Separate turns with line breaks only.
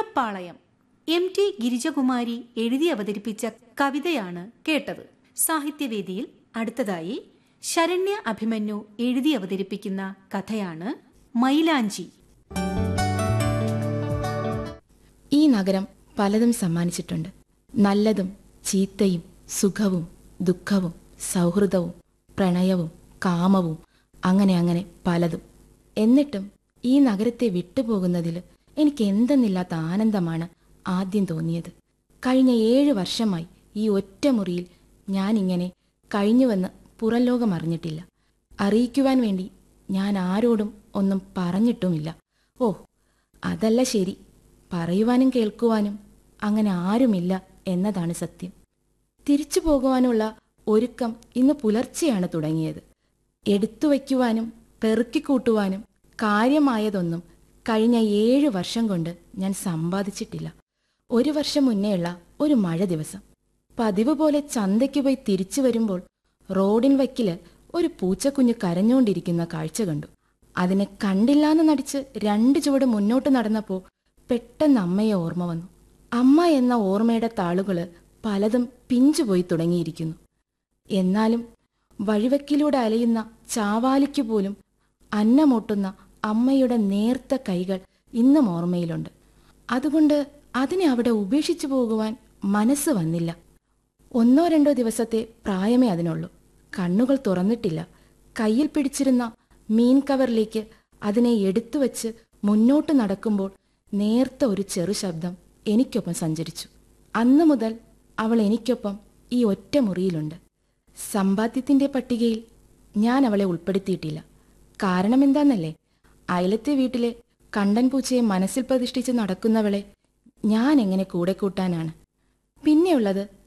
പൂരപ്പാളയം M T Girijakumari എഴുതി അവതരിപ്പിച്ച കവിതയാണ് കേട്ടത് സാഹിത്യവേദിയിൽ അടുത്തതായി ശരണ്യ അഭിമന്യു എഴുതി അവതരിപ്പിക്കുന്ന കഥയാണ് മൈലാഞ്ചി
ഈ നഗരം പലതും സമ്മാനിച്ചിട്ടുണ്ട് നല്ലതും ചീത്തയും സുഖവും ദുഃഖവും സൗഹൃദവും പ്രണയവും കാമവും അങ്ങനെ അങ്ങനെ പലതും എന്നിട്ടും ഈ നഗരത്തെ വിട്ടുപോകുന്നതിൽ എനിക്ക് എന്തെന്നില്ലാത്ത ആനന്ദമാണ് ആദ്യം തോന്നിയത് കഴിഞ്ഞ ഏഴ് വർഷമായി ഈ ഒറ്റ മുറിയിൽ ഞാനിങ്ങനെ കഴിഞ്ഞുവെന്ന് പുറംലോകം അറിഞ്ഞിട്ടില്ല അറിയിക്കുവാൻ വേണ്ടി ഞാൻ ആരോടും ഒന്നും പറഞ്ഞിട്ടുമില്ല ഓ അതല്ല ശരി പറയുവാനും കേൾക്കുവാനും അങ്ങനെ ആരുമില്ല എന്നതാണ് സത്യം തിരിച്ചു പോകുവാനുള്ള ഒരുക്കം ഇന്ന് പുലർച്ചെയാണ് തുടങ്ങിയത് എടുത്തു വയ്ക്കുവാനും പെറുക്കിക്കൂട്ടുവാനും കാര്യമായതൊന്നും കഴിഞ്ഞ ഏഴു വർഷം കൊണ്ട് ഞാൻ സമ്പാദിച്ചിട്ടില്ല ഒരു വർഷം മുന്നേയുള്ള ഒരു മഴ ദിവസം പതിവ് പോലെ ചന്തയ്ക്ക് പോയി തിരിച്ചു വരുമ്പോൾ റോഡിൻ വക്കില് ഒരു പൂച്ചക്കുഞ്ഞ് കരഞ്ഞുകൊണ്ടിരിക്കുന്ന കാഴ്ച കണ്ടു അതിനെ കണ്ടില്ലാന്ന് നടിച്ച് രണ്ട് ചുവട് മുന്നോട്ട് നടന്നപ്പോൾ പെട്ടെന്ന് അമ്മയെ ഓർമ്മ വന്നു അമ്മ എന്ന ഓർമ്മയുടെ താളുകള് പലതും പിഞ്ചുപോയി തുടങ്ങിയിരിക്കുന്നു എന്നാലും വഴിവക്കിലൂടെ അലയുന്ന ചാവാലിക്കു പോലും അന്നമൂട്ടുന്ന അമ്മയുടെ നേർത്ത കൈകൾ ഇന്നും ഓർമ്മയിലുണ്ട് അതുകൊണ്ട് അതിനെ അവിടെ ഉപേക്ഷിച്ചു പോകുവാൻ മനസ്സ് വന്നില്ല ഒന്നോ രണ്ടോ ദിവസത്തെ പ്രായമേ അതിനുള്ളൂ കണ്ണുകൾ തുറന്നിട്ടില്ല കയ്യിൽ പിടിച്ചിരുന്ന മീൻ കവറിലേക്ക് അതിനെ എടുത്തു വച്ച് മുന്നോട്ട് നടക്കുമ്പോൾ നേർത്ത ഒരു ചെറു ശബ്ദം എനിക്കൊപ്പം സഞ്ചരിച്ചു അന്നു മുതൽ അവൾ എനിക്കൊപ്പം ഈ ഒറ്റ മുറിയിലുണ്ട് സമ്പാദ്യത്തിന്റെ പട്ടികയിൽ ഞാൻ അവളെ ഉൾപ്പെടുത്തിയിട്ടില്ല കാരണം എന്താന്നല്ലേ അയലത്തെ വീട്ടിലെ കണ്ടൻ പൂച്ചയെ മനസ്സിൽ പ്രതിഷ്ഠിച്ച് നടക്കുന്നവളെ ഞാൻ എങ്ങനെ കൂടെ കൂട്ടാനാണ് പിന്നെയുള്ളത്